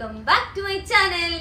Welcome back to my channel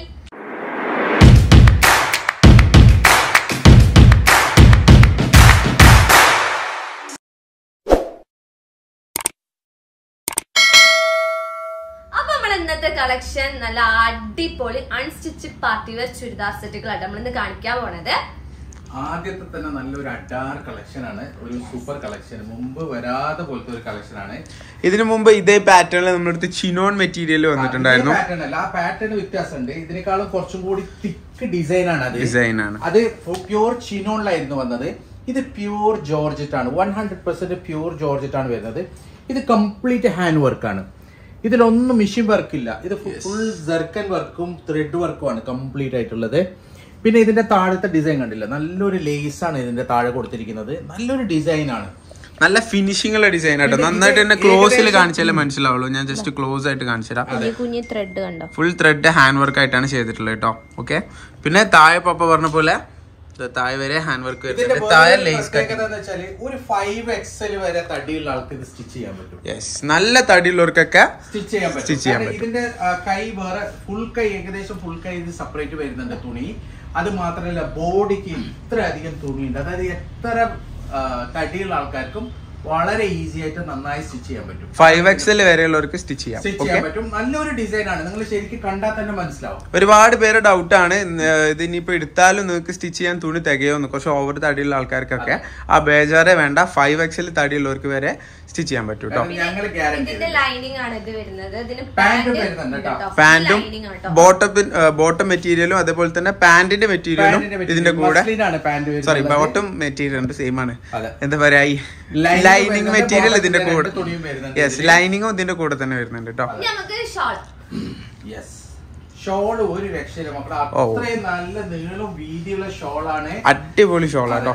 അപ്പൊ നമ്മൾ ഇന്നത്തെ കളക്ഷൻ നല്ല അടിപൊളി അൺസ്റ്റിച്ചഡ് പാർട്ടി വെയർ ചുരിദാർ സെറ്റുകളാണ് നമ്മൾ ഇന്ന് കാണിക്കാൻ പോണത് ആദ്യത്തെ തന്നെ നല്ലൊരു അഡാർ കളക്ഷൻ ആണ് ഒരു സൂപ്പർ കളക്ഷൻ മുമ്പ് വരാതെ പോലത്തെ ഒരു കളക്ഷൻ ആണ് ഇതിനു മുമ്പ് ഇതേ പാറ്റേണിൽ നമ്മുടെ അടുത്ത് ചിനോൺ മെറ്റീരിയൽ വന്നിട്ടുണ്ടായിരുന്നു പാറ്റേൺ അല്ല ആ പാറ്റേൺ വ്യത്യാസമുണ്ട് ഇതിനേക്കാളും കുറച്ചും കൂടി തിക്ക് ഡിസൈൻ ആണ് അത് Design ആണ്. അത് പ്യൂർ ചിനോണിലായിരുന്നു വന്നത് ഇത് പ്യൂർ ജോർജറ്റ് ആണ് one hundred percent pure georgette ആണ് വരുന്നത് ഇത് കംപ്ലീറ്റ് ഹാൻഡ് വർക്ക് ആണ് ഇതിലൊന്നും മെഷീൻ വർക്ക് ഇല്ല ഇത് ഫുൾ ജർക്കൻ വർക്കും ത്രെഡ് വർക്കും ആണ് കംപ്ലീറ്റ് ആയിട്ടുള്ളത് പിന്നെ ഇതിന്റെ താഴത്തെ ഡിസൈൻ കണ്ടില്ല നല്ലൊരു ലേസ് ആണ് ഇതിന്റെ താഴെ കൊടുത്തിരിക്കുന്നത് നല്ലൊരു ഡിസൈൻ ആണ് നല്ല ഫിനിഷിംഗ് ഉള്ള ഡിസൈൻ ആട്ടോ ഇത് നന്നായിട്ട് തന്നെ ഇത് ക്ലോസിൽ ഏകദേശം- കാണിച്ചാലേ മനസ്സിലാവുള്ളൂ ഞാൻ ജസ്റ്റ് ക്ലോസ് ആയിട്ട് കാണിച്ചു തരാം കുഞ്ഞു കുഞ്ഞു ത്രെഡ് കണ്ടോ ഫുൾ ത്രെഡ് ഹാൻഡ് വർക്ക് ആയിട്ടാണ് ചെയ്തിട്ടുള്ളത് കേട്ടോ ഓക്കെ പിന്നെ താഴെ പപ്പ പറഞ്ഞ പോലെ ദേ താഴെ വരെ ഹാൻഡ് വർക്ക് ഇതിന്റെ വരുന്നുണ്ട് താഴെ വേറൊരു ലേസ് പ്രത്യേകത എന്ന് വെച്ചാല് ഒരു ഫൈവ് എക്സൽ വരെ തടിയുള്ള ആൾക്ക് ഇത് സ്റ്റിച്ച് ചെയ്യാൻ പറ്റും യെസ് നല്ല തടിയുള്ളവർക്കൊക്കെ സ്റ്റിച്ച് ചെയ്യാൻ പറ്റും Stitch ചെയ്യാൻ കാരണം പറ്റും. ഇതിന്റെ ആ, കൈ വേറെ ഫുൾ കൈ ഏകദേശം ഫുൾ കൈ ഇത് സെപ്പറേറ്റ് വരുന്നുണ്ട് തുണി അത് മാത്രമല്ല ബോഡിക്ക് ഇത്ര അധികം തുണിയുണ്ട് അതായത് എത്ര ആ, തടിയുള്ള ആൾക്കാർക്കും വളരെ ഈസി ആയിട്ട് നന്നായി സ്റ്റിച്ച് ചെയ്യാൻ പറ്റും ഫൈവ് എക്സൽ വരെയുള്ളവർക്ക് സ്റ്റിച്ച് ചെയ്യാം സ്റ്റിച്ച് ഓക്കെ ചെയ്യാൻ പറ്റും നല്ലൊരു ഡിസൈൻ ആണ് നിങ്ങൾ ശരിക്കും കണ്ടാൽ തന്നെ മനസ്സിലാവും ഒരുപാട് പേര് ഡൗട്ടാണ് ഇത് ഇനിയിപ്പോ എടുത്താലും നിങ്ങൾക്ക് സ്റ്റിച്ച് ചെയ്യാൻ തുണി തികയോന്ന് കുറച്ച് ഓവർ തടിയുള്ള ആൾക്കാർക്കൊക്കെ ആ ബേജാറെ വേണ്ട ഫൈവ് എക്സൽ തടിയുള്ളവർക്ക് വരെ സ്റ്റിച്ച് ചെയ്യാൻ പറ്റും കേട്ടോ കാരണം ഞങ്ങൾ ഗ്യാരണ്ടി ഇതിന്റെ ലൈനിങ് ആണ് ഇത് വരുന്നത് ഇതിന് Pant പാന്റ് വരുന്നുണ്ട് കേട്ടോ. പാന്റും ലൈനിങ് ആട്ടോ ബോട്ടം ബോട്ടം മെറ്റീരിയലും അതേപോലെ തന്നെ പാന്റിന്റെ മെറ്റീരിയലും ഇതിന്റെ കൂടെ പാന്റ് സോറി ബോട്ടം മെറ്റീരിയൽ ഉണ്ട് സെയിം ആണ് അതെ. എന്താ പറയാ ഈ Lining ലൈനിങ് വരുന്നുണ്ട്, മെറ്റീരിയൽ bottom ഇതിന്റെ ത്തിന്റെ കൂടെ രണ്ട് തുണിയും വരുന്നുണ്ട് യെസ് ഇതില്. ലൈനിങ്ങും ഇതിന്റെ കൂടെ തന്നെ വരുന്നുണ്ട് കേട്ടോ ഇനി നമുക്ക് ഷോൾ യെസ് ഷോള് ഒരു രക്ഷയില്ല മക്കളെ ഓ. അത്രയും നല്ല നീളം വീതിയുള്ള ഷോളാണ് അടിപൊളി ഷോളാട്ടോ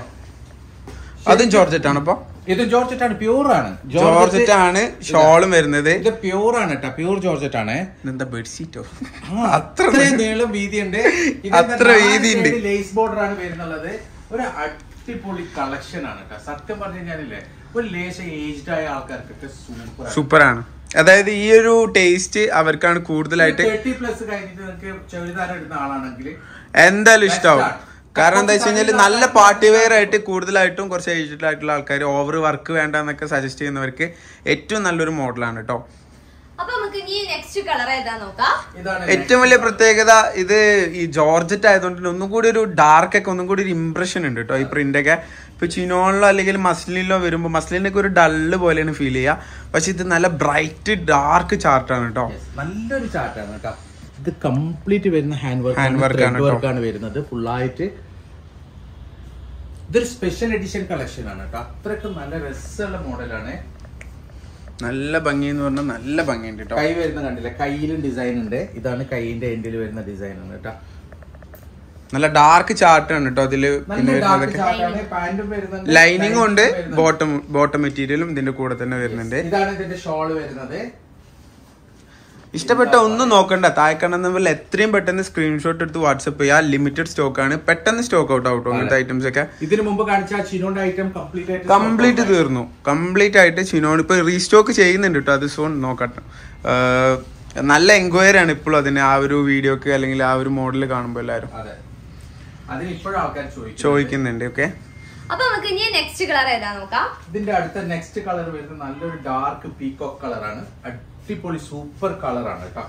അതും ജോർജറ്റ് ആണ് അപ്പൊ ഇത് ജോർജറ്റ് ആണ് പ്യൂർ ആണ് ജോർജറ്റ് ആണ് ഷോളും വരുന്നത് ഇത് പ്യൂർ ആണ് കേട്ടോ പ്യൂർ ജോർജറ്റ് ആണ് എന്താ ബെഡ്ഷീറ്റോ അത്ര നീളം വീതിയുണ്ട് അത്ര വീതിയുണ്ട്. ലേസ് ബോർഡർ ആണ് വരുന്നുള്ളത് ഒരു അടിപൊളി കളക്ഷൻ ആണ് കേട്ടോ സത്യം പറഞ്ഞു കഴിഞ്ഞാലില്ലേ ഒരു ലേശ ഏജ്ഡ് ആയ ആൾക്കാർക്കൊക്കെ സൂപ്പർ സൂപ്പർ ആണ് അതായത് ഈ ഒരു ടേസ്റ്റ് അവർക്കാണ് കൂടുതലായിട്ട് തേർട്ടി പ്ലസ് കഴിഞ്ഞിട്ട് നിങ്ങൾക്ക് ചെറുതാരം ഇടുന്ന ആളാണെങ്കിൽ എന്തായാലും ഇഷ്ടാവും Best ആണ്. കാരണം എന്താ വെച്ച് കഴിഞ്ഞാൽ കുറച്ച് നല്ല ആൾക്കാർക്ക് പാർട്ടി വെയർ ആയിട്ട് കൂടുതലായിട്ടും കുറച്ച് ഏജ്ഡ് ആയിട്ടുള്ള ആൾക്കാർ ഓവർ വർക്ക് വേണ്ട എന്നൊക്കെ സജസ്റ്റ് ചെയ്യുന്നവർക്ക് ഏറ്റവും നല്ലൊരു മോഡലാണ് കേട്ടോ അപ്പൊ നമുക്ക് ഇനി നെക്സ്റ്റ് കളർ ഏതാ നോക്കാം ഇതാണ് ഏറ്റവും വലിയ പ്രത്യേകത ഇത് ഈ ജോർജറ്റ് ആയതുകൊണ്ട് തന്നെ ഒന്നും കൂടി ഒരു ഡാർക്ക് ഒക്കെ ഒന്നും കൂടി ഒരു ഇംപ്രഷൻ ഉണ്ട് കേട്ടോ ഈ പ്രിന്റ് ഒക്കെ ഇപ്പൊ ചിനോണിലോ അല്ലെങ്കിൽ മസ്ലിനിലോ വരുമ്പോൾ മസ്ലിനൊക്കെ ഒരു ഡള്ള് പോലെയാണ് ഫീൽ ചെയ്യുക പക്ഷെ ഇത് നല്ല ബ്രൈറ്റ് ഡാർക്ക് ചാർട്ടാണ് കേട്ടോ Yes, നല്ലൊരു ചാർട്ടാണ് കേട്ടോ ഇത് കംപ്ലീറ്റ് വരുന്ന ഹാൻഡ് വർക്ക് Hand work ആണ് കേട്ടോ. വർക്കാണ് വരുന്നത് ഫുള്ളായിട്ട് ഇതൊരു സ്പെഷ്യൽ എഡിഷൻ കളക്ഷൻ ആണ് കേട്ടോ അത്രയ്ക്ക് നല്ല രസമുള്ള മോഡലാണ് നല്ല ഭംഗി എന്ന് പറഞ്ഞാൽ നല്ല ഭംഗിയുണ്ട് കേട്ടോ കൈ വരുന്ന കണ്ടില്ല കയ്യിലും ഡിസൈൻ ഉണ്ട് ഇതാണ് കൈയിന്റെ എൻഡിൽ വരുന്ന ഡിസൈൻ ആണ് കേട്ടോ നല്ല ഡാർക്ക് ചാർട്ടാണ് കേട്ടോ ഇതില് പിന്നെ നല്ല ഡാർക്ക് വരുന്നതൊക്കെ ചാർട്ടാണ് പാന്റും വരുന്നുണ്ട് ലൈനിങ്ങും ഉണ്ട് lining വരുന്നുണ്ട്. ബോട്ടം ബോട്ടം മെറ്റീരിയലും ഇതിന്റെ കൂടെ തന്നെ വരുന്നുണ്ട് ഇതാണ് ഇതിന്റെ ഷോൾ വരുന്നത് ഇഷ്ടപ്പെട്ട ഒന്നും നോക്കണ്ട താഴെ കാണുന്ന നമ്പറിൽ എത്രയും പെട്ടെന്ന് സ്ക്രീൻഷോട്ട് എടുത്ത് വാട്സപ്പ് ചെയ്യുക ലിമിറ്റഡ് സ്റ്റോക്ക് ആണ് പെട്ടെന്ന് സ്റ്റോക്ക് ഔട്ട് ആവട്ടോ അങ്ങനത്തെ ഐറ്റംസ് ഒക്കെ ഇതിനു മുമ്പ് കാണിച്ച ആ ചിനോന്റെ ഐറ്റം കംപ്ലീറ്റ് ആയിട്ട് കംപ്ലീറ്റ് തീർന്നു കംപ്ലീറ്റ് ആയിട്ട് ചിനോൺ ഇപ്പൊ റീസ്റ്റോക്ക് ചെയ്യുന്നുണ്ട് കേട്ടോ അത് സോൺ നോക്കട്ടെ ആഹ് നല്ല എൻക്വയറി ആണ് ഇപ്പോഴും അതിന് ആ ഒരു വീഡിയോക്ക് അല്ലെങ്കിൽ ആ ഒരു മോഡൽ കാണുമ്പോൾ എല്ലാവരും അതെ അതിന് ഇപ്പോഴും ആൾക്കാർ ചോദിക്കും ചോദിക്കുന്നുണ്ട് ഓക്കെ അപ്പൊ നമുക്ക് ഇനി നെക്സ്റ്റ് കളർ ഏതാ നോക്കാം ഇതിന്റെ അടുത്ത നെക്സ്റ്റ് കളർ വരുന്നത് നല്ലൊരു ഡാർക്ക് പീകോക്ക് കളറാണ് അടിപൊളി സൂപ്പർ കളറാണ് കേട്ടോ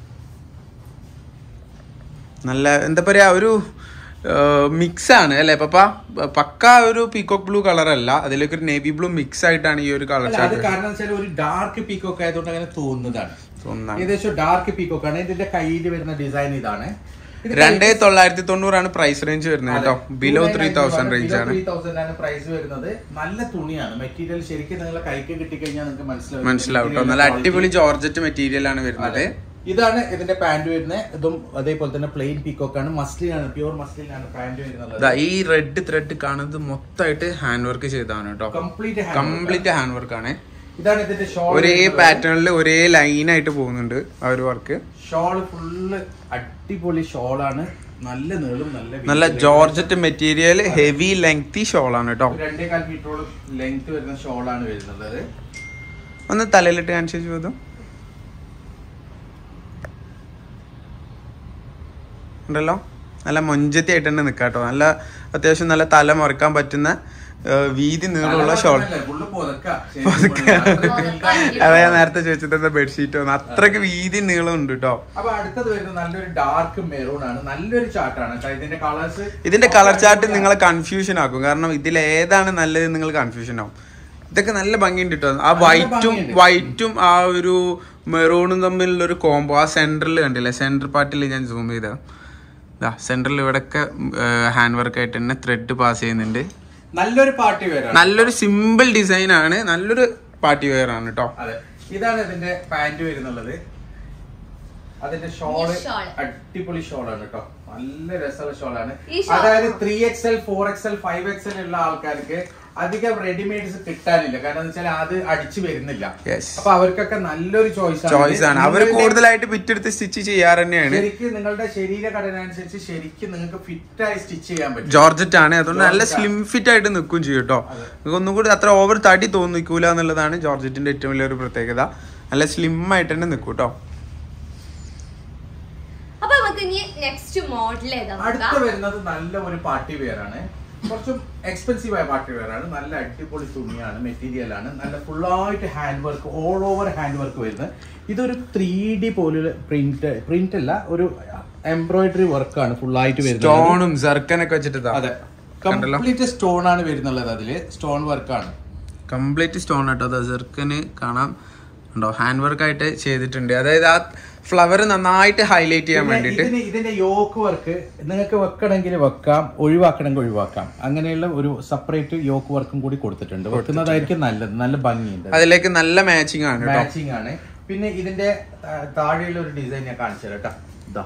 നല്ല എന്താ പറയാ ഒരു മിക്സ് ആണ് അല്ലെ പപ്പ പക്ക ഒരു പീകോക്ക് ബ്ലൂ കളർ അല്ല അതിലേക്ക് ഒരു നേവി ബ്ലൂ മിക്സ് ആയിട്ടാണ് ഈ ഒരു കളർ അല്ല, അത് ചാർട്ട് കാരണം വെച്ചാൽ ഒരു ഡാർക്ക് പീകോക്ക് ആയതുകൊണ്ട് അങ്ങനെ തോന്നുന്നതാണ് തോന്നുന്നതാണ്. ഏകദേശം ഡാർക്ക് പീകോക്ക് ആണ് ഇതിന്റെ കയ്യിൽ വരുന്ന ഡിസൈൻ ഇതാണ് ഇത് രണ്ടേ തൊള്ളായിരത്തി തൊണ്ണൂറാണ് പ്രൈസ് റേഞ്ച് വരുന്നത് കേട്ടോ ബിലോ ത്രീ തൗസൻഡ് റേഞ്ച് ആണ് ത്രീ തൗസൻഡ് ആണ് പ്രൈസ് വരുന്നത് നല്ല തുണിയാണ് മെറ്റീരിയൽ ശരിക്കും നിങ്ങളെ കൈക്ക് കിട്ടിക്കഴിഞ്ഞാൽ നിങ്ങൾക്ക് മനസ്സിലാവും മനസ്സിലാവും കേട്ടോ നല്ല അടിപൊളി ജോർജറ്റ് മെറ്റീരിയൽ ആണ് വരുന്നത് ഇതാണ് ഇതിന്റെ പാന്റ് വരുന്നത് ഇതും അതേപോലെ തന്നെ പ്ലെയിൻ പീകോക്ക് ആണ് മസ്ലിൻ ആണ് പ്യൂർ മസ്ലിൻ ആണ് പാന്റ് വരുന്നത് ദാ ഈ റെഡ് ത്രെഡ് കാണുന്നത് മൊത്തമായിട്ട് ഹാൻഡ് വർക്ക് ചെയ്തതാണ് കേട്ടോ കംപ്ലീറ്റ് കംപ്ലീറ്റ് ഹാൻഡ് വർക്ക് ആണ് ഇതാണ് ഇതിന്റെ ഷോൾ ഒരേ പാറ്റേണിൽ ഒരേ ലൈൻ ആയിട്ട് പോകുന്നുണ്ട് ആ ഒരു വർക്ക് ഷോൾ ഫുള്ള് അടിപൊളി ഷോളാണ് നല്ല നീളും നല്ല നല്ല വീതിയും. Georgette material heavy lengthy shawl ആണ് കേട്ടോ ഒരു രണ്ടേകാൽ മീറ്ററോളം ലെങ്ത് വരുന്ന ഷോളാണ് വരുന്നത് ഒന്ന് തലയിലിട്ട് കാണിച്ചു ചോദ്യം ഉണ്ടല്ലോ നല്ല മൊഞ്ചത്തി ആയിട്ട് തന്നെ നിൽക്കാം കേട്ടോ നല്ല അത്യാവശ്യം നല്ല തല മറക്കാൻ പറ്റുന്ന ആ, വീതി നീളമുള്ള ഷോൾ ഫുള്ള് പുതക്കാ. പുതക്കാ. പുതക്കാ. അതാ ഞാൻ നേരത്തെ ചോദിച്ചിട്ട് ബെഡ്ഷീറ്റ് വന്നു അത്രക്ക് വീതി നീളം ഉണ്ട് കേട്ടോ അപ്പൊ അടുത്തത് വരുന്നത് നല്ലൊരു ഡാർക്ക് മെറൂൺ ആണ് നല്ലൊരു ചാർട്ടാണ് കേട്ടോ ഇതിന്റെ കളേഴ്സ് ഇതിന്റെ കളർ ചാർട്ട് നിങ്ങളെ കൺഫ്യൂഷൻ ആക്കും കാരണം ഇതിൽ ഏതാണ് നല്ലത് നിങ്ങൾ കൺഫ്യൂഷൻ ആവും ഇതൊക്കെ നല്ല ഭംഗിയുണ്ട് കേട്ടോ ആ നല്ല വൈറ്റും ഭംഗിയുണ്ട്. വൈറ്റും ആ ഒരു മെറൂണും തമ്മിലുള്ള ഒരു കോംബോ ആ സെന്ററിൽ കണ്ടില്ലേ സെന്റർ പാർട്ടിൽ ഞാൻ സൂം ചെയ്ത സെന്ററിൽ ഇവിടെയൊക്കെ ഹാൻഡ് വർക്ക് ആയിട്ട് തന്നെ ത്രെഡ് പാസ് ചെയ്യുന്നുണ്ട് നല്ലൊരു പാർട്ടി വെയർ നല്ലൊരു സിമ്പിൾ ഡിസൈൻ ആണ് നല്ലൊരു പാർട്ടി വെയർ ആണ് കേട്ടോ അതെ ഇതാണ് ഇതിന്റെ പാന്റ് വരുന്നുള്ളത് അതിന്റെ ഷോള് ഈ shawl. അടിപൊളി ഷോളാണ് കേട്ടോ നല്ല രസമുള്ള ഷോളാണ് ഈ shawl- അതായത് three X L four X L five X L ഉള്ള ആൾക്കാർക്ക് അധികം റെഡിമെയ്ഡ്സ് കിട്ടാനില്ല കാരണം എന്ന് വെച്ചാൽ അത് അടിച്ചു വരുന്നില്ല Yes. അപ്പൊ അവർക്കൊക്കെ നല്ലൊരു ചോയ്സ് ചോയ്സ് ആണ് അവര് കൂടുതലായിട്ട് പിറ്റെടുത്ത് സ്റ്റിച്ച് ചെയ്യാറ് തന്നെയാണ് ശരിക്കും നിങ്ങളുടെ ശരീരഘടന അനുസരിച്ച് ശരിക്കും നിങ്ങൾക്ക് ഫിറ്റ് ആയി സ്റ്റിച്ച് ചെയ്യാൻ പറ്റും ജോർജറ്റ് ആണ് അതുകൊണ്ട് നല്ല ജോർജറ്റ് സ്ലിം ഫിറ്റ് ആയിട്ട് നിൽക്കും ചെയ്യും കേട്ടോ നിങ്ങൾക്ക് ഒന്നും കൂടി അത്ര ഓവർ തടി തോന്നിക്കൂല എന്നുള്ളതാണ് ജോർജറ്റിന്റെ ഏറ്റവും വലിയൊരു പ്രത്യേകത നല്ല സ്ലിം ആയിട്ട് തന്നെ നിൽക്കും കേട്ടോ അപ്പൊ നമുക്ക് ഇനി നെക്സ്റ്റ് മോഡൽ ഏതാ അടുത്ത നോക്കാം വരുന്നത് നല്ല ഒരു പാർട്ടി വെയർ ആണ് കുറച്ചും എക്സ്പെൻസീവ് ആയ പാർട്ടി വെയർ ആണ് നല്ല അടിപൊളി തുണിയാണ് മെറ്റീരിയൽ ആണ് നല്ല full ആയിട്ട് hand work all over hand work വരുന്നത് ഇതൊരു ത്രീ ഡി പോലുള്ള പ്രിന്റ് പ്രിന്റ് അല്ല ഒരു എംബ്രോയിഡറി വർക്കാണ് ഫുൾ ആയിട്ട് വരുന്നത് സ്റ്റോണും സർക്കനൊക്കെ വെച്ചിട്ട് അതെ കണ്ടല്ലോ? കംപ്ലീറ്റ് സ്റ്റോൺ ആണ് വരുന്നുള്ളത് അതില് സ്റ്റോൺ വർക്കാണ് കംപ്ലീറ്റ് സ്റ്റോൺ കേട്ടോ അത് സെർക്കന് കാണാം ഉണ്ടോ ഹാൻഡ് വർക്ക് ആയിട്ട് ചെയ്തിട്ടുണ്ട് അതായത് ആ ഫ്ലവർ നന്നായിട്ട് ഹൈലൈറ്റ് ചെയ്യാൻ വേണ്ടിയിട്ട് ഇതിന് ഇതിന്റെ യോക്ക് വർക്ക് നിങ്ങൾക്ക് വെക്കണമെങ്കിൽ വെക്കാം ഒഴിവാക്കണമെങ്കിൽ ഒഴിവാക്കാം അങ്ങനെയുള്ള ഒരു സെപ്പറേറ്റ് യോക്ക് വർക്കും കൂടി കൊടുത്തിട്ടുണ്ട് വെക്കുന്നതായിരിക്കും നല്ലത് നല്ല ഭംഗിയുണ്ട് അതിലേക്ക് നല്ല മാച്ചിങ് ആണ് കേട്ടോ മാച്ചിങ് ആണ് പിന്നെ ഇതിന്റെ താ- താഴെയുള്ള ഒരു ഡിസൈൻ ഞാൻ കാണിച്ചു തരാം കേട്ടോ ഇതാ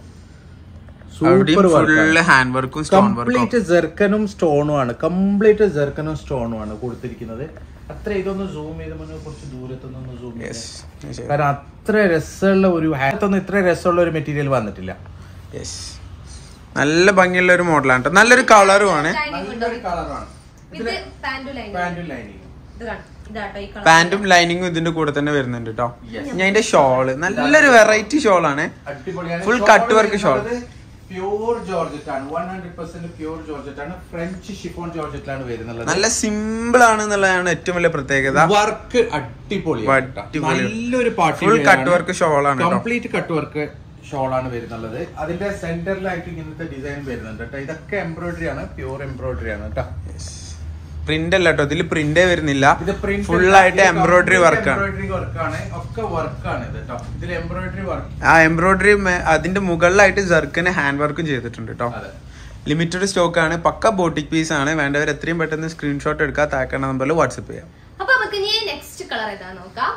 അവിടെയും സൂപ്പർ ഫുള്ള് ഹാൻഡ് വർക്കും സ്റ്റോൺ വർക്കും കംപ്ലീറ്റ് ജെർക്കനും സ്റ്റോണും ആണ് കംപ്ലീറ്റ് ജെർക്കനും സ്റ്റോണും ആണ് കൊടുത്തിരിക്കുന്നത് അത്ര ഇതൊന്ന് സൂം ചെയ്ത് മുന്നേ കുറച്ച് ദൂരത്തൊന്നും സൂം യെസ് കാരണം അത്ര രസമുള്ള ഒരു ഹാത്തൊന്നും ഇത്ര രസമുള്ള ഒരു മെറ്റീരിയൽ വന്നിട്ടില്ല യെസ് നല്ല ഭംഗിയുള്ള ഒരു മോഡലാണ് കേട്ടോ നല്ലൊരു കളറും ആണ് Lining ഉണ്ടോ? നല്ലൊരു കളറാണ് ഇത് പാന്റും ലൈനിങ് പാന്റും ലൈനിങ് ഇത് കാണും ഇതാട്ടോ ഈ കളർ പാന്റും ലൈനിങ്ങും ഇതിന്റെ കൂടെ തന്നെ വരുന്നുണ്ട് കേട്ടോ Yes. ഞാൻ അതിന്റെ ഷോള് നല്ലൊരു വെറൈറ്റി ഷോളാണ് അടിപൊളിയാണ് Full cut work shawl. Pure georgette ആണ് one hundred percent pure georgette ആണ് ഫ്രഞ്ച് ഷിഫോൺ ജോർജറ്റിലാണ് വരുന്നത് നല്ല സിമ്പിൾ ആണ് എന്നുള്ളതാണ് ഏറ്റവും വലിയ പ്രത്യേകത വർക്ക് അടിപൊളിയാണ് കേട്ടോ. അടിപൊളി. നല്ലൊരു party Full cut work shawl ആണ് കേട്ടോ. കംപ്ലീറ്റ് കട്ട് വർക്ക് ഷോളാണ് വരുന്നുള്ളത് അതിന്റെ സെന്ററിലായിട്ട് ഇങ്ങനത്തെ ഡിസൈൻ വരുന്നുണ്ട് കേട്ടോ ഇതൊക്കെ എംബ്രോയിഡറി ആണ് പ്യൂർ എംബ്രോയിഡറി ആണ് കേട്ടോ പ്രിന്റ് അല്ല കേട്ടോ ഇതിൽ പ്രിന്റേ വരുന്നില്ല ഇത് print ഫുൾ അല്ല, ആയിട്ട് ഇത് എംബ്രോയിഡറി complete വർക്കാണ് embroidery work ആണ് ഒക്കെ വർക്കാണ് ഇത് കേട്ടോ ഇതിൽ എംബ്രോയിഡറി വർക്ക് ആ എംബ്രോയിഡറി അതിന്റെ മുകളിലായിട്ട് ജർക്കിന് ഹാൻഡ് വർക്കും ചെയ്തിട്ടുണ്ട് കേട്ടോ അതെ ലിമിറ്റഡ് സ്റ്റോക്ക് ആണ് പക്ക ബോട്ടിക് പീസ് ആണ് വേണ്ടവർ എത്രയും പെട്ടെന്ന് സ്ക്രീൻഷോട്ട് എടുക്കുക താക്കണ നമ്പറിൽ വാട്സപ്പ് ചെയ്യാം അപ്പൊ നമുക്ക് ഇനി നെക്സ്റ്റ് കളർ ഏതാ നോക്കാം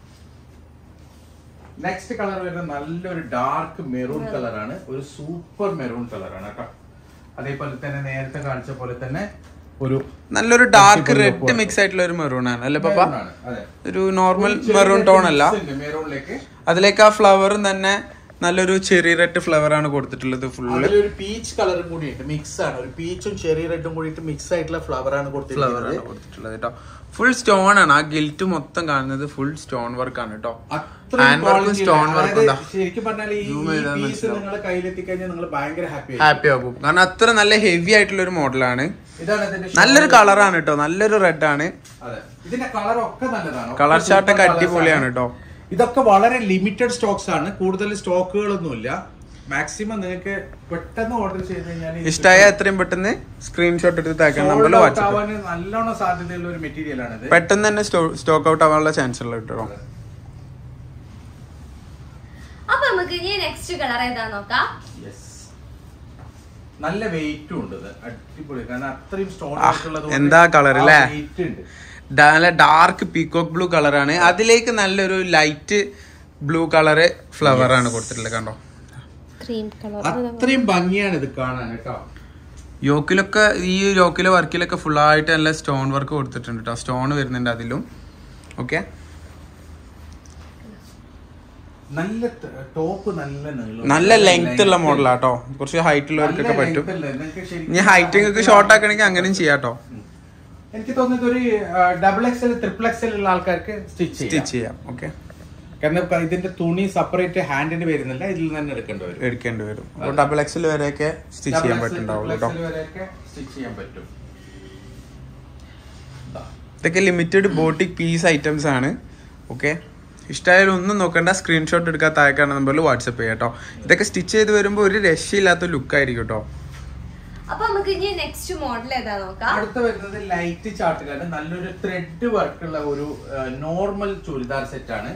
നെക്സ്റ്റ് കളർ വരുന്നത് നല്ലൊരു ഡാർക്ക് മെറൂൺ കളറാണ് ഒരു സൂപ്പർ മെറൂൺ കളറാണ് കേട്ടോ അതേപോലെ തന്നെ നേരത്തെ കാണിച്ച പോലെ തന്നെ ഒരു നല്ലൊരു ഡാർക്ക് അടിപൊളി റെഡ് work. മിക്സ് ആയിട്ടുള്ള ഒരു മെറൂൺ ആണ് അല്ലേ പപ്പ maroon ആണ്, അതെ. ഒരു നോർമൽ ഒരു ചെറിയ മെറൂൺ ടോൺ അല്ല mix ഉണ്ട് മെറൂണിലേക്ക് അതിലേക്ക് ആ ഫ്ലവറും തന്നെ നല്ലൊരു ചെറിയ റെഡ് ഫ്ലവർ ആണ് കൊടുത്തിട്ടുള്ളത് ഫുള്ള് അതിലൊരു പീച്ച് കളറും കൂടിയിട്ട് മിക്സ് ആണ് ഒരു പീച്ചും ചെറിയ റെഡും കൂടിയിട്ട് മിക്സ് ആയിട്ടുള്ള ഫ്ലവർ ആണ് ഫ്ലവർ കൊടുത്തിരിക്കുന്നത് ആണ് കൊടുത്തിട്ടുള്ളത് കേട്ടോ ഫുൾ സ്റ്റോൺ ആണ് ആ ഗിൽറ്റ് മൊത്തം കാണുന്നത് ഫുൾ സ്റ്റോൺ വർക്ക് ആണ് കേട്ടോ അത്രയും ഹാൻഡ് വർക്കും quality സ്റ്റോൺ ഉണ്ട്. വർക്കും അതായത് ശരിക്കും പറഞ്ഞാൽ ഈ Zoom ചെയ്താൽ പീസ് മനസ്സിലാവും. നിങ്ങളുടെ കയ്യിലെത്തി കഴിഞ്ഞാൽ നിങ്ങൾ ഭയങ്കര ഹാപ്പി ഹാപ്പി ആകും കാരണം അത്ര നല്ല ഹെവി ആയിട്ടുള്ള ഒരു മോഡലാണ് ഇതാണ് ഇതിന്റെ നല്ലൊരു shawl. കളറാണ് കേട്ടോ നല്ലൊരു റെഡ് ആണ് അതെ ഇതിന്റെ കളർ ഒക്കെ നല്ലതാണ് ഒക്കെ കളർ ചാർട്ട് ഒക്കെ super colours അടിപൊളിയാണ് ആണ്. കേട്ടോ ഇതൊക്കെ വളരെ ലിമിറ്റഡ് സ്റ്റോക്സ് ആണ് കൂടുതൽ സ്റ്റോക്കുകളൊന്നുമില്ല മാക്സിമം നിങ്ങൾക്ക് പെട്ടെന്ന് ഓർഡർ ചെയ്ത് കഴിഞ്ഞാൽ ഇഷ്ടമായ എത്രയും പെട്ടെന്ന് സ്ക്രീൻഷോട്ട് എടുത്ത് താക്കാൻ നമ്പറിൽ വാട്സപ്പ് ആവാൻ നല്ലോണം സാധ്യതയുള്ള ഒരു മെറ്റീരിയൽ ആണ് ഇത് പെട്ടെന്ന് തന്നെ സ്റ്റോക്ക് ഔട്ട് ആവാനുള്ള ചാൻസ് ഉള്ള കേട്ടോ അപ്പൊ നമുക്ക് ഇനി നെക്സ്റ്റ് കളർ ഏതാ നോക്കാം Yes. നല്ല വെയിറ്റും ഉണ്ട് ഇത് അടിപൊളി കാരണം അത്രയും സ്റ്റോൺ ആ, എന്താ colour ല്ലേ? വെയിറ്റ് ഉണ്ട് നല്ല ഡാർക്ക് പീകോക്ക് ബ്ലൂ കളറാണ് അതിലേക്ക് നല്ലൊരു ലൈറ്റ് ബ്ലൂ കളറ് ഫ്ലവർ ആണ് കൊടുത്തിട്ടുള്ളത് കണ്ടോ ക്രീം കളർ അത്രയും ഭംഗിയാണ് ഇത് കാണാൻ കേട്ടോ യോക്കിലൊക്കെ ഈ യോക്കിലെ വർക്കിലൊക്കെ full ആയിട്ട് നല്ല സ്റ്റോൺ വർക്ക് കൊടുത്തിട്ടുണ്ട് കേട്ടോ സ്റ്റോൺ വരുന്നുണ്ട് അതിലും ഓക്കെ നല്ല ടോപ്പ് നല്ല നീളം നല്ല ലെങ്ത് ഉള്ള മോഡലാട്ടോ കുറച്ച് ഹൈറ്റ് ഉള്ളവർക്കൊക്കെ നല്ല പറ്റും length ഉള്ള, നിങ്ങൾക്ക് ശരിക്കും ഇനി ഹൈറ്റ് നിങ്ങൾക്ക് ഷോർട്ട് ആക്കണമെങ്കിൽ അങ്ങനെയും ചെയ്യാട്ടോ എനിക്ക് തോന്നുന്നത് ഒരു ഡബിൾ എക്സൽ ട്രിപ്പിൾ എക്സൽ ഉള്ള ആൾക്കാർക്ക് സ്റ്റിച്ച് സ്റ്റിച്ച് ചെയ്യാം ഓക്കെ കാരണം ക- ഇതിന്റെ തുണി സെപ്പറേറ്റ് ഹാൻഡിന് വരുന്നില്ല ഇതിൽ തന്നെ എടുക്കേണ്ടി വരും എടുക്കേണ്ടി വരും അപ്പോൾ ഡബിൾ എക്സൽ വരെയൊക്കെ സ്റ്റിച്ച് ചെയ്യാൻ പറ്റുന്നുണ്ടാവുള്ളൂ കേട്ടോ സ്റ്റിച്ച് ചെയ്യാൻ പറ്റും ദാ. ഇതൊക്കെ ലിമിറ്റഡ് ബോട്ടിക് പീസ് ഐറ്റംസ് ആണ് ഓക്കെ ഇഷ്ടമായാലും ഒന്നും നോക്കണ്ട സ്ക്രീൻഷോട്ട് എടുക്കാൻ താഴേക്കാണ് നമ്പറിൽ വാട്സപ്പ് ചെയ്യാം കേട്ടോ ഇതൊക്കെ സ്റ്റിച്ച് ചെയ്ത് വരുമ്പോൾ ഒരു രക്ഷയില്ലാത്ത ലുക്ക് ആയിരിക്കും കേട്ടോ അപ്പൊ നമുക്ക് ഇനി നെക്സ്റ്റ് മോഡൽ ഏതാ നോക്കാം അടുത്ത വരുന്നത് ലൈറ്റ് ചാർട്ടിലാണ് നല്ലൊരു ത്രെഡ് വർക്കുള്ള ഒരു നോർമൽ ചുരിദാർ സെറ്റ് ആണ്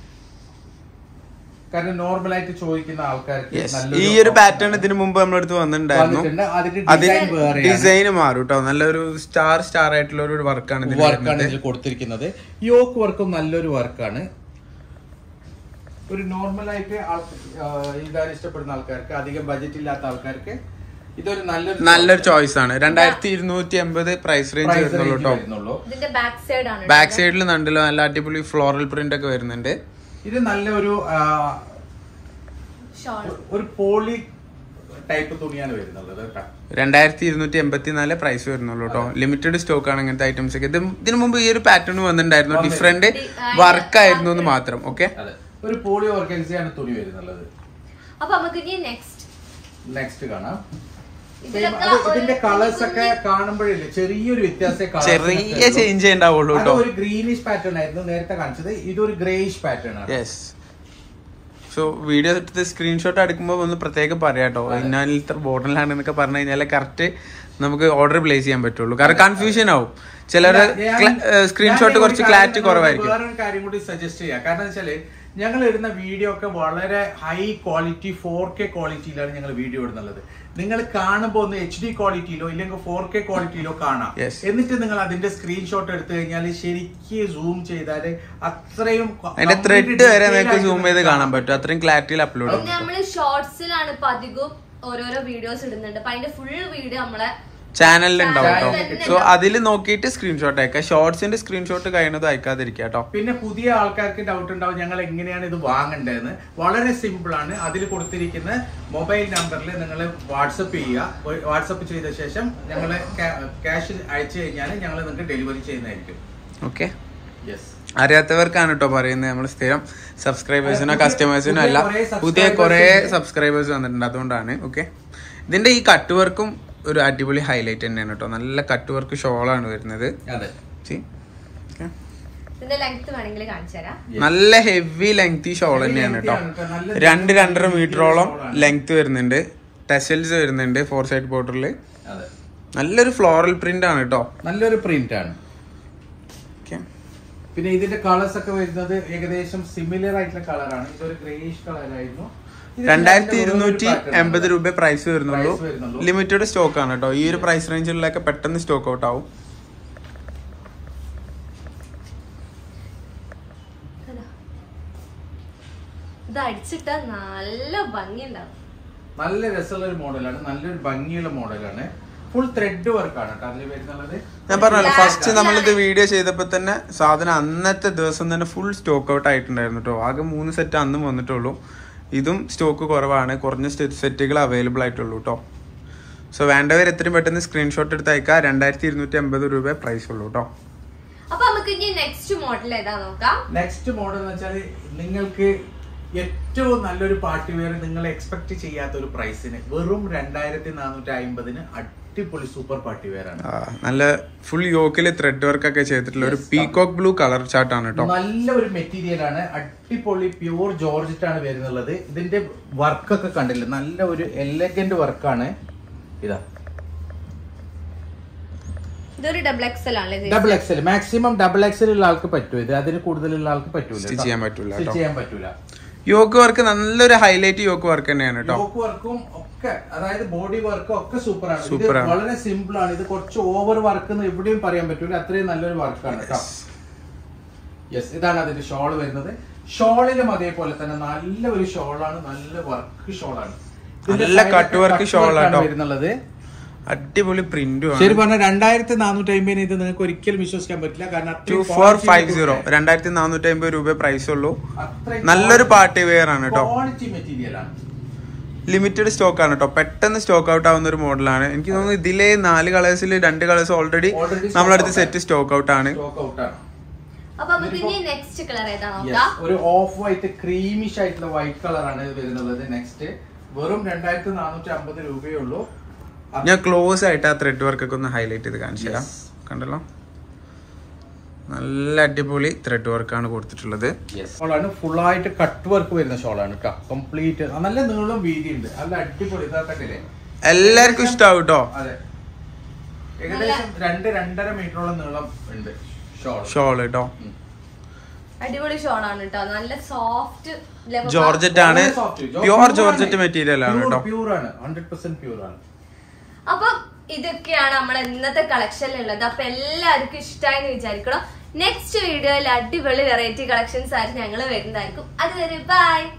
കാരണം നോർമൽ ആയിട്ട് ചോദിക്കുന്ന ആൾക്കാർക്ക് യെസ് നല്ലൊരു ഈ ഒരു പാറ്റേൺ ഇതിനു മുമ്പ് നമ്മുടെ അടുത്ത് വന്നിട്ടുണ്ടായിരുന്നു വന്നിട്ടുണ്ട്. അതിന്റെ അത് ഡിസൈൻ വേറെയാണ്. ഡിസൈൻ മാറും കേട്ടോ നല്ലൊരു സ്റ്റാർ സ്റ്റാർ ആയിട്ടുള്ള ഒരു വർക്കാണ് ഇതിൽ വർക്കാണ് വരുന്നത്. ഇതിൽ കൊടുത്തിരിക്കുന്നത് യോക്ക് വർക്കും നല്ലൊരു വർക്കാണ് ഒരു നോർമൽ ആയിട്ട് ഇതാൻ ഇഷ്ടപ്പെടുന്ന ആൾക്കാർക്ക് അധികം ബജറ്റ് ഇല്ലാത്ത ആൾക്കാർക്ക് ഇതൊരു നല്ലൊരു നല്ലൊരു ചോയ്സ് ആണ് രണ്ടായിരത്തി ഇരുന്നൂറ്റി എൺപത് പ്രൈസ് റേഞ്ച് price വരുന്നുള്ളൂ range കേട്ടോ വരുന്നുള്ളൂ. ഇതിന്റെ ബാക്ക് സൈഡ് ആണ് ബാക്ക് സൈഡിൽ നണ്ടല്ലോ നല്ല അടിപൊളി ഫ്ലോറൽ പ്രിന്റ് ഒക്കെ വരുന്നുണ്ട് ഇത് നല്ലൊരു ആ, ഷോൾ ഒരു പോളി ടൈപ്പ് തുണിയാണ് വരുന്നത് കേട്ടോ രണ്ടായിരത്തി ഇരുന്നൂറ്റി എൺപത്തി നാല് പ്രൈസ് വരുന്നുള്ളൂ കേട്ടോ ലിമിറ്റഡ് സ്റ്റോക്ക് ആണ് ഇങ്ങനത്തെ ഐറ്റംസ് ഒക്കെ ഇത് ഇതിനു മുമ്പ് ഈ ഒരു പാറ്റേൺ വന്നിട്ടുണ്ടായിരുന്നു ഡിഫറെന്റ് ഡി- ആ, വർക്ക് ആയിരുന്നു എന്ന് മാത്രം ഓക്കെ അതെ ഒരു പോളി ഓർഗൻസിയാണ് തുണി വരുന്നുള്ളത് അപ്പൊ നമുക്ക് ഇനി നെക്സ്റ്റ് നെക്സ്റ്റ് കാണാം ഇതിലൊക്കെ അത് ഒരു ഇതിന്റെ കളേഴ്സ് ഒക്കെ കുഞ്ഞി- കാണുമ്പോഴില്ലേ ചെറിയൊരു വ്യത്യാസമേ colours ചെറിയ നൊക്കെ ഉള്ളൂ. ചേഞ്ച് ഉണ്ടാവുള്ളൂ അത് കേട്ടോ ഒരു ഗ്രീനിഷ് പാറ്റേൺ ആയിരുന്നു നേരത്തെ കാണിച്ചത് ഇതൊരു ഗ്രേയിഷ് പാറ്റേൺ ആണ് യെസ് സോ വീഡിയോ എടുത്ത് സ്ക്രീൻഷോട്ട് എടുക്കുമ്പോൾ ഒന്ന് പ്രത്യേകം പറയാം കേട്ടോ ഇന്നാൽ ഇത്ര ബോർഡറിലാണ് എന്നൊക്കെ പറഞ്ഞു കഴിഞ്ഞാൽ കറക്റ്റ് നമുക്ക് ഓർഡർ പ്ലേസ് ചെയ്യാൻ പറ്റുള്ളൂ കാരണം കൺഫ്യൂഷൻ ആവും ചിലരുടെ സ്ക്രീൻഷോട്ട് കുറച്ച് ക്ലാരിറ്റി കുറവായിരിക്കും വേറൊരു കാര്യം കൂടി സജസ്റ്റ് ചെയ്യാം കാരണം വെച്ചാല് ഞങ്ങൾ ഇടുന്ന വീഡിയോ ഒക്കെ വളരെ ഹൈ ക്വാളിറ്റി ഫോർ കെ ക്വാളിറ്റിയിലാണ് ഞങ്ങൾ വീഡിയോ ഇടുന്നുള്ളത് നിങ്ങൾ കാണുമ്പോൾ ഒന്ന് എച്ച് ഡി ക്വാളിറ്റിയിലോ ഇല്ലെങ്കിൽ ഫോർ കെ ക്വാളിറ്റിയിലോ കാണാം Yes. എന്നിട്ട് നിങ്ങൾ അതിന്റെ സ്ക്രീൻഷോട്ട് എടുത്തു കഴിഞ്ഞാൽ ശരിക്ക് സൂം ചെയ്താല് അത്രയും ക- അതിന്റെ complete ത്രെഡ് വരെ detail നിങ്ങൾക്ക് ആയിട്ട് സൂം ചെയ്ത് നിങ്ങൾക്ക് കാണാൻ പറ്റും അത്രയും ക്ലാരിറ്റിയിൽ അപ്ലോഡ് പിന്നെ നമ്മള് ഷോർട്സിലാണ് ഇപ്പൊ അധികവും ഓരോരോ വീഡിയോസ് ഇടുന്നുണ്ട് അപ്പൊ അതിന്റെ ഫുൾ വീഡിയോ നമ്മളെ ചാനലിൽ ഉണ്ടാവും കേട്ടോ Channel സോ അതിൽ നോക്കിയിട്ട് സ്ക്രീൻഷോട്ട് അയക്കാം ഷോർട്സിന്റെ സ്ക്രീൻഷോട്ട് കഴിയുന്നത് അയക്കാതിരിക്കുക കേട്ടോ പിന്നെ പുതിയ ആൾക്കാർക്ക് ഡൗട്ട് ഉണ്ടാവും ഞങ്ങൾ എങ്ങനെയാണ് ഇത് വാങ്ങേണ്ടതെന്ന് വളരെ സിമ്പിൾ ആണ് അതിൽ കൊടുത്തിരിക്കുന്ന മൊബൈൽ നമ്പറിൽ നിങ്ങൾ വാട്സപ്പ് ചെയ്യുക വാട്സപ്പ് ചെയ്ത ശേഷം ഞങ്ങൾ ക്യാഷ് അയച്ചു കഴിഞ്ഞാൽ ഞങ്ങൾ നിങ്ങൾക്ക് ഡെലിവറി ചെയ്യുന്നതായിരിക്കും ഓക്കെ യെസ് അറിയാത്തവർക്കാണ് കേട്ടോ പറയുന്നത് നമ്മൾ സ്ഥിരം സബ്സ്ക്രൈബേഴ്സിനോ പുതിയ- കസ്റ്റമേഴ്സിനോ അല്ല പുതിയ കുറേ പുതിയ subscribers കുറേ ഉണ്ട്. സബ്സ്ക്രൈബേഴ്സ് വന്നിട്ടുണ്ട് അതുകൊണ്ടാണ് ഓക്കെ ഇതിന്റെ ഈ കട്ട് വർക്കും ഒരു അടിപൊളി ഹൈലൈറ്റ് തന്നെയാണ് കേട്ടോ നല്ല കട്ട് വർക്ക് ഷോളാണ് വരുന്നത് അതെ See? Okay. ഇതിന്റെ ലെങ്ത് വേണമെങ്കിൽ കാണിച്ചു തരാം Yes. നല്ല ഹെവി ലെങ്തി ഷോൾ Heavy തന്നെയാണ് lengthy കേട്ടോ ആണ് കേട്ടോ. നല്ല രണ്ട് രണ്ടര lengthy മീറ്ററോളം shawl ആണ്. ലെങ്ത് വരുന്നുണ്ട് ടെസൽസ് വരുന്നുണ്ട് ഫോർ സൈഡ് ബോർഡറിൽ അതെ നല്ലൊരു ഫ്ലോറൽ പ്രിന്റ് ആണ് കേട്ടോ നല്ലൊരു പ്രിന്റ് ആണ് ഓക്കെ പിന്നെ ഇതിന്റെ കളേഴ്സ് ഒക്കെ വരുന്നത് ഏകദേശം സിമിലർ ആയിട്ടുള്ള കളറാണ് ഇതൊരു ഗ്രേയിഷ് കളറായിരുന്നു രണ്ടായിരത്തി ഇരുന്നൂറ്റി എൺപത് രൂപ പ്രൈസ് വരുന്നുള്ളൂ Price വരുന്നുള്ളൂ. ലിമിറ്റഡ് സ്റ്റോക്ക് ആണ് കേട്ടോ ഈ ഒരു പ്രൈസ് റേഞ്ചിലൊക്കെ പെട്ടെന്ന് സ്റ്റോക്ക് ഔട്ട് ആവും ഇതാ. ഇത് അടിച്ചിട്ട നല്ല ഭംഗിയുണ്ടാവും നല്ല രസമുള്ള ഒരു മോഡലാണ് നല്ലൊരു ഭംഗിയുള്ള മോഡലാണ് ഫുൾ ത്രെഡ് വർക്കാണ് കേട്ടോ അതിൽ വരുന്നുള്ളത് ഞാൻ പറഞ്ഞല്ലോ Black ഫസ്റ്റ് നമ്മളിത് ആണ്. വീഡിയോ ചെയ്തപ്പോൾ തന്നെ സാധനം അന്നത്തെ ദിവസം തന്നെ ഫുൾ സ്റ്റോക്ക് ഔട്ട് ആയിട്ടുണ്ടായിരുന്നു കേട്ടോ ആകെ മൂന്ന് സെറ്റ് അന്നും വന്നിട്ടുള്ളൂ ഇതും സ്റ്റോക്ക് കുറവാണ് കുറഞ്ഞ സെറ്റുകൾ അവൈലബിൾ ആയിട്ടുള്ളൂ കേട്ടോ സോ വേണ്ടവർ എത്രയും പെട്ടെന്ന് സ്ക്രീൻഷോട്ട് എടുത്ത് അയക്കാം രണ്ടായിരത്തി ഇരുന്നൂറ്റി അമ്പത് രൂപ പ്രൈസ് ഉള്ളൂ കേട്ടോ അപ്പൊ നമുക്ക് ഇനി നെക്സ്റ്റ് മോഡൽ ഏതാ നോക്കാം നെക്സ്റ്റ് മോഡൽ എന്ന് വെച്ചാൽ നിങ്ങൾക്ക് ഏറ്റവും നല്ലൊരു പാർട്ടി വെയർ നിങ്ങൾ എക്സ്പെക്ട് ചെയ്യാത്ത ഒരു പ്രൈസിന് വെറും രണ്ടായിരത്തി നാനൂറ്റി അമ്പതിന് അടിപൊളി സൂപ്പർ പാർട്ടി വെയർ ആണ് ആ, നല്ല ഫുൾ യോക്കില് ത്രെഡ് വർക്ക് ഒക്കെ ചെയ്തിട്ടുള്ള ഒരു Yes, പീകോക്ക് ബ്ലൂ കളർ ചാർട്ടാണ് കേട്ടോ നല്ല ഒരു മെറ്റീരിയൽ ആണ് അടിപൊളി പ്യൂർ ജോർജറ്റ് ആണ് വരുന്നുള്ളത് ഇതിന്റെ വർക്കൊക്കെ കണ്ടില്ലേ നല്ല ഒരു എലഗന്റ് വർക്കാണ് ഇതാ ഇതൊരു ഡബിൾ എക്സൽ ആണല്ലേ double X L maximum double X L ഉള്ള ആൾക്ക് പറ്റും ഇത് അതിന് കൂടുതലുള്ള ആൾക്ക് പറ്റൂല Stitch ചെയ്യാൻ പറ്റൂല Stitch കേട്ടോ. ചെയ്യാൻ പറ്റൂല യോക്ക് വർക്ക് നല്ലൊരു ഹൈലൈറ്റ് യോക്ക് വർക്ക് തന്നെയാണ് കേട്ടോ യോക്ക് വർക്കും ഒക്കെ അതായത് ബോഡി വർക്കും ഒക്കെ സൂപ്പർ ആണ് ഇത് Super ആണ്. വളരെ സിമ്പിൾ ആണ് ഇത് കുറച്ച് ഓവർ വർക്ക് എന്ന് എവിടെയും പറയാൻ പറ്റൂല അത്രയും നല്ലൊരു വർക്കാണ് കേട്ടോ യെസ് ഇതാണ് അതിന്റെ ഷോൾ വരുന്നത് ഷോളിലും അതേപോലെ തന്നെ നല്ല ഒരു ഷോളാണ് നല്ല വർക്ക് ഷോളാണ് നല്ല cut work shawl ആട്ടോ. വരുന്നുള്ളത് അടിപൊളി പ്രിന്റും ശരി ആണ് പറഞ്ഞ രണ്ടായിരത്തി നാനൂറ്റി അമ്പതിന് ഇത് നിങ്ങൾക്ക് ഒരിക്കലും വിശ്വസിക്കാൻ പറ്റില്ല കാരണം ടു അത്രയും four quality five zero material- രണ്ടായിരത്തി നാനൂറ്റി അമ്പത് രൂപ പ്രൈസ് ഉള്ളൂ അത്രയും നല്ലൊരു പാർട്ടി വെയർ ആണ് കേട്ടോ ക്വാളിറ്റി മെറ്റീരിയൽ ആണ് ലിമിറ്റഡ് സ്റ്റോക്ക് ആണ് കേട്ടോ പെട്ടെന്ന് സ്റ്റോക്ക് ഔട്ട് ആവുന്ന ഒരു മോഡലാണ് എനിക്ക് തോന്നുന്നു ഇതിലെ നാല് കളേഴ്സിൽ രണ്ട് കളേഴ്സ് ഓൾറെഡി Already stock നമ്മളടുത്ത് out സെറ്റ് സ്റ്റോക്ക് ഔട്ട് ആണ് സ്റ്റോക്ക് ഔട്ട് ആണ് അപ്പൊ നമുക്ക് ഇനി നെക്സ്റ്റ് കളർ ഏതാ Yes, നോക്കാം ഒരു ഓഫ് വൈറ്റ് ക്രീമിഷ് ആയിട്ടുള്ള വൈറ്റ് കളറാണ് ഇത് വരുന്നുള്ളത് നെക്സ്റ്റ് വെറും രണ്ടായിരത്തി നാനൂറ്റി അമ്പത് രൂപയേ ഉള്ളൂ ഞാൻ ക്ലോസ് ആയിട്ട് ആ ത്രെഡ് വർക്ക് ഒക്കെ ഒന്ന് ഹൈലൈറ്റ് ചെയ്ത് കാണിച്ചു തരാം Yes. കണ്ടല്ലോ നല്ല അടിപൊളി ത്രെഡ് വർക്കാണ് കൊടുത്തിട്ടുള്ളത് ഷോളാണ് ഫുൾ ആയിട്ട് കട്ട് വർക്ക് വരുന്ന ഷോളാണ് കേട്ടോ കംപ്ലീറ്റ് നല്ല നീളം വീതി ഉണ്ട് നല്ല അടിപൊളി ഇതാക്കട്ടില്ലേ എല്ലാവർക്കും ഇഷ്ടാവും കേട്ടോ അതെ ഏകദേശം രണ്ട് രണ്ടര മീറ്ററോളം നീളം ഉണ്ട് ഷോൾ ഷോൾ കേട്ടോ അടിപൊളി ഷോളാണ് കേട്ടോ നല്ല സോഫ്റ്റ് ജോർജറ്റ് ആണ് പ്യുവർ ജോർജറ്റ് മെറ്റീരിയൽ ആണ് കേട്ടോ പ്യൂർ ആണ് ഹൺഡ്രഡ് പെർസെന്റ് പ്യൂർ ആണ് അപ്പം ഇതൊക്കെയാണ് നമ്മൾ ഇന്നത്തെ കളക്ഷനിലുള്ളത് അപ്പൊ എല്ലാവർക്കും ഇഷ്ടമായി എന്ന് വിചാരിക്കണം നെക്സ്റ്റ് വീഡിയോയിൽ അടിപൊളി വെറൈറ്റി കളക്ഷൻസ് ആയിട്ട് ഞങ്ങൾ വരുന്നതായിരിക്കും അതുവരെ ബൈ